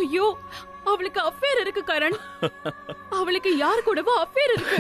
ஐயோ அவளுக்கு அஃபேர் இருக்கு கரண் அவளுக்கு யார் கூடவோ அஃபேர் இருக்கு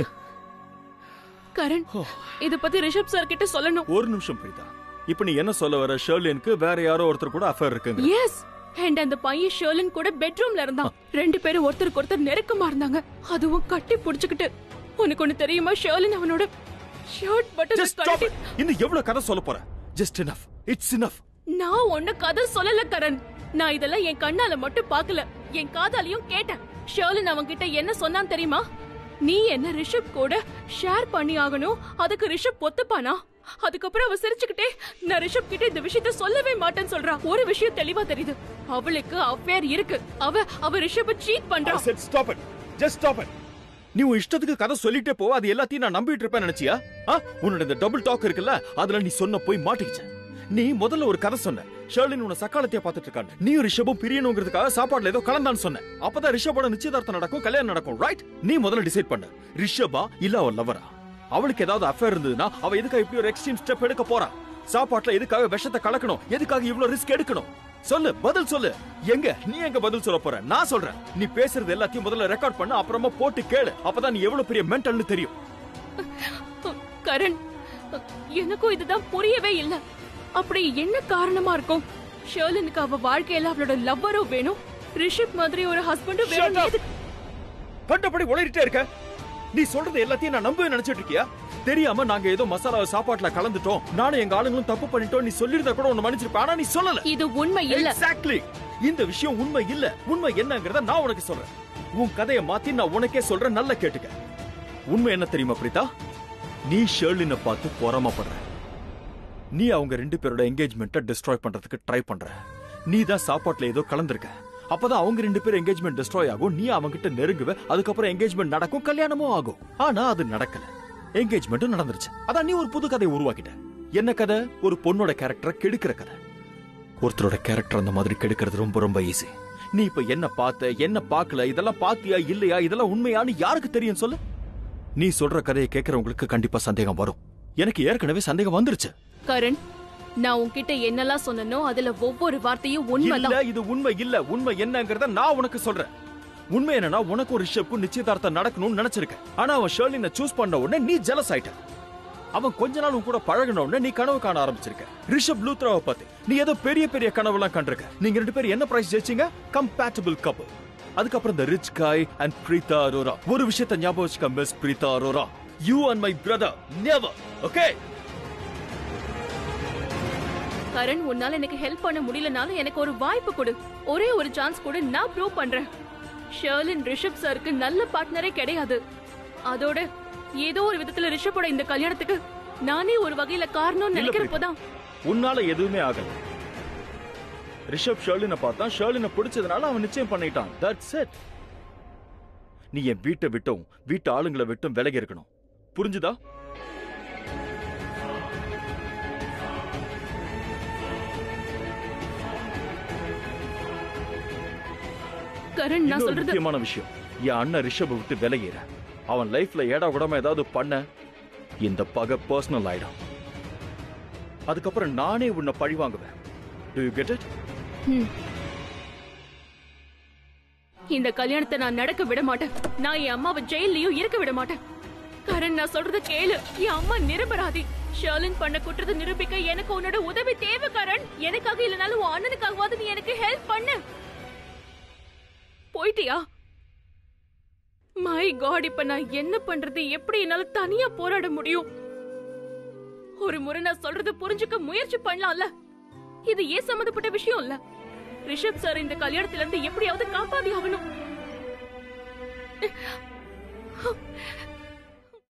கரண் இத பத்தி ரிஷப் சார் கிட்ட சொல்லணும் ஒரு நிமிஷம் பிரீதா இப்ப நீ என்ன சொல்ல வர ஷர்லினுக்கு வேற யாரோ ஒருத்தர் கூட அஃபேர் இருக்குங்க எஸ் அண்ட் அந்த பையன் ஷர்லின் கூட பெட்ரூம்ல இருந்தான் ரெண்டு பேரும் ஒருத்தருக்கு ஒருத்தர் நெருக்கமா இருந்தாங்க அதுவும் கட்டி புடிச்சுக்கிட்டு உனக்கு ஒண்ணு தெரியுமா ஷர்லின் அவனோட ஷர்ட் பட்டன் ஜஸ்ட் ஸ்டாப் இன்னும் எவ்வளவு கதை சொல்ல போற ஜஸ்ட் இனஃப் இட்ஸ் இனஃப் நான் ஒண்ணு கதை சொல்லல கரண் நான் இதெல்லாம் என் கண்ணால மட்டும் பார்க்கல என் காதாலையும் கேட்டேன் ஷர்லின் அவன் கிட்ட என்ன சொன்னான் தெரியுமா நீ என்ன ரிஷப் கூட ஷேர் பண்ணி ஆகணும் அதுக்கு ரிஷப் ஒத்துப்பானா அதுக்கப்புறம் அவ சிரிச்சுக்கிட்டே நான் ரிஷப் கிட்ட இந்த விஷயத்த சொல்லவே மாட்டேன்னு சொல்றா ஒரு விஷயம் தெளிவா தெரியுது அவளுக்கு அஃபேர் இருக்கு அவ அவ ரிஷப்ப சீட் பண்றா I said stop it. Just stop it. நீ உன் இஷ்டத்துக்கு கதை சொல்லிட்டே போ அது எல்லாத்தையும் நான் நம்பிட்டு இருப்பேன் நினைச்சியா ஆ? உன்னோட இந்த டபுள் டாக் இருக்குல்ல அதுல நீ சொன்ன போய் மாட்டிக்கிச்ச நீ முதல்ல ஒரு கதை சொன்ன ஷர்லின் உன்னை சக்காலத்தைய பார்த்துட்டு இருக்காங்க நீயும் ரிஷபும் பிரியணுங்கிறதுக்காக சாப்பாடுல ஏதோ கலந்தான்னு சொன்ன அப்பதான் ரிஷபோட நிச்சயதார்த்தம் நடக்கும் கல்யாணம் நடக்கும் ரைட் நீ முதல்ல டிசைட் பண்ண ரிஷபா இல்ல அவ லவரா அவளுக்கு ஏதாவது அஃபேர் இருந்ததுன்னா அவ எதுக்காக இப்படி ஒரு எக்ஸ்ட்ரீம் ஸ்டெப் எடுக்க போறா சாப்பாட்டுல எதுக்காக விஷத்தை கலக்கணும் எதுக்காக இவ்ளோ ரிஸ்க் எடுக்கணும் சொல்லு பதில் சொல்லு எங்க நீ எங்க பதில் சொல்ல போற நான் சொல்றேன் நீ பேசுறது எல்லாத்தையும் முதல்ல ரெக்கார்ட் பண்ணு அப்புறமா போட்டு கேளு அப்பதான் நீ எவ்வளவு பெரிய மென்டல்னு தெரியும் கரண் எனக்கும் இதுதான் புரியவே இல்ல அப்படி என்ன காரணமா இருக்கும் ஷர்லினுக்கு அவ வாழ்க்கையில அவளோட லவ்வரும் வேணும் ரிஷப் மாதிரி ஒரு ஹஸ்பண்டும் Shut வேணும் up. எதுக்கு- கண்டபடி உளறிட்டே இருக்க நீ சொல்றது எல்லாத்தையும் நான் நம்ப நினைச்சிட்டு இருக்கியா தெரியாம நாங்க ஏதோ மசாலா சாப்பாட்டுல கலந்துட்டோம் நானும் எங்க ஆளுங்களும் தப்பு பண்ணிட்டோம் நீ சொல்லிருந்தா கூட உன்னை மன்னிச்சிருப்பேன் ஆனா நீ சொல்லல இது உண்மை இல்ல எக்ஸாக்ட்லி இந்த விஷயம் உண்மை இல்ல உண்மை என்னங்கறத நான் உனக்கு சொல்றேன் உன் கதையை மாத்தி நான் உனக்கே சொல்றேன் நல்லா கேட்டுக்க உண்மை என்ன தெரியுமா பிரீதா நீ ஷெர்லினை பார்த்து பொறாமப்படுற நீ அவங்க ரெண்டு பேரோட என்கேஜ்மெண்ட்டை டிஸ்ட்ராய் பண்றதுக்கு ட்ரை பண்ற நீ தான் சாப்பாட்டுல ஏதோ கலந்திருக்க அப்பதான் அவங்க ரெண்டு பேரும் என்கேஜ்மெண்ட் டிஸ்ட்ராய் ஆகும் நீ அவங்க கிட்ட நெருங்குவ அதுக்கப்புறம் என்கேஜ்மெண்ட் நடக்கும் கல்யாணமும் ஆகும் ஆனா அது நடக்கல என்கேஜ்மெண்ட்டும் நடந்துருச்சு அதான் நீ ஒரு புது கதையை உருவாக்கிட்ட என்ன கதை ஒரு பொண்ணோட கேரக்டரை கெடுக்கிற கதை ஒருத்தரோட கேரக்டர் அந்த மாதிரி கெடுக்கிறது ரொம்ப ரொம்ப ஈஸி நீ இப்ப என்ன பார்த்த என்ன பார்க்கல இதெல்லாம் பாத்தியா இல்லையா இதெல்லாம் உண்மையான்னு யாருக்கு தெரியும் சொல்லு நீ சொல்ற கதையை கேட்கறவங்களுக்கு கண்டிப்பா சந்தேகம் வரும் எனக்கு ஏற்கனவே சந்தேகம் வந்துருச்சு கரண் நான் உன்கிட்ட என்னெல்லாம் சொன்னனோ அதுல ஒவ்வொரு வார்த்தையும் இல்ல உண்மைதான் இது உண்மை இல்ல உண்மை என்னங்கறத நான் உனக்கு சொல்றேன் உண்மை என்னன்னா உனக்கும் ரிஷப்க்கும் நிச்சயதார்த்தம் நடக்கணும்னு நினைச்சிருக்க ஆனா அவன் ஷர்லினை சூஸ் பண்ண உடனே நீ ஜெலஸ் ஆயிட்ட அவன் கொஞ்ச நாள் உன் கூட பழகின உடனே நீ கனவு காண ஆரம்பிச்சிருக்க ரிஷப் லூத்ராவை பத்தி நீ ஏதோ பெரிய பெரிய கனவுலாம் கண்டிருக்க நீங்க ரெண்டு பேரும் என்ன பிரைஸ் ஜெயிச்சீங்க கம்பேட்டபிள் கப்பல் அதுக்கப்புறம் இந்த ரிச் காய் அண்ட் பிரீதா அரோரா ஒரு விஷயத்தை ஞாபகம் வச்சுக்க miss Preeta Arora you and my brother never okay Karan உன்னால எனக்கு ஹெல்ப் பண்ண முடியலனாலும் எனக்கு ஒரு வாய்ப்பு கொடு ஒரே ஒரு சான்ஸ் கொடு நான் ப்ரூவ் பண்றேன் ஷர்லின் ரிஷப் சாருக்கு நல்ல பார்ட்னரே கிடையாது அதோட ஏதோ ஒரு விதத்துல ரிஷப்போட இந்த கல்யாணத்துக்கு நானே ஒரு வகையில காரணம்னு இல்ல நினைக்கிறப்போதான் உன்னால எதுவுமே ஆகல ரிஷப் ஷர்லினை பார்த்தான் ஷர்லினை பிடிச்சதுனால அவன் நிச்சயம் பண்ணிட்டான் தட்ஸ் இட் நீ என் வீட்டை விட்டும் வீட்டு ஆளுங்களை விட்டும் விலகி இருக்கணும் புரிஞ்சுதா கரண் நான் இன்னொரு சொல்றது முக்கியமான விஷயம் என் அண்ணன் ரிஷபை விட்டு விலகிற அவன் லைஃப்ல ஏடா கூடாம ஏதாவது பண்ண இந்த பகை பர்சனல் ஆயிடும் அதுக்கப்புறம் நானே உன்னை பழி வாங்குவேன் டு யூ கெட் இட் ஹம். இந்த கல்யாணத்தை நான் நடக்க விட மாட்டேன் நான் என் அம்மாவை ஜெயிலையும் இருக்க விட மாட்டேன் கரண் நான் சொல்றத கேளு என் அம்மா நிரபராதி ஷர்லின் பண்ண குற்றத்தை நிரூபிக்க எனக்கு உன்னோட உதவி தேவை கரண் எனக்காக இல்லனாலும் உன் அண்ணனுக்காகவாவது நீ எனக்கு ஹெல்ப் பண்ணு போயிட்டியா மை காட் இப்ப நான் என்ன பண்றது எப்படி என்னால தனியா போராட முடியும் ஒரு முறை நான் சொல்றத புரிஞ்சுக்க முயற்சி பண்ணலாம்ல இது ஏன் சம்மந்தப்பட்ட விஷயம் இல்ல ரிஷப் சார் இந்த கல்யாணத்துல இருந்து எப்படியாவது காப்பாதி ஆகணும்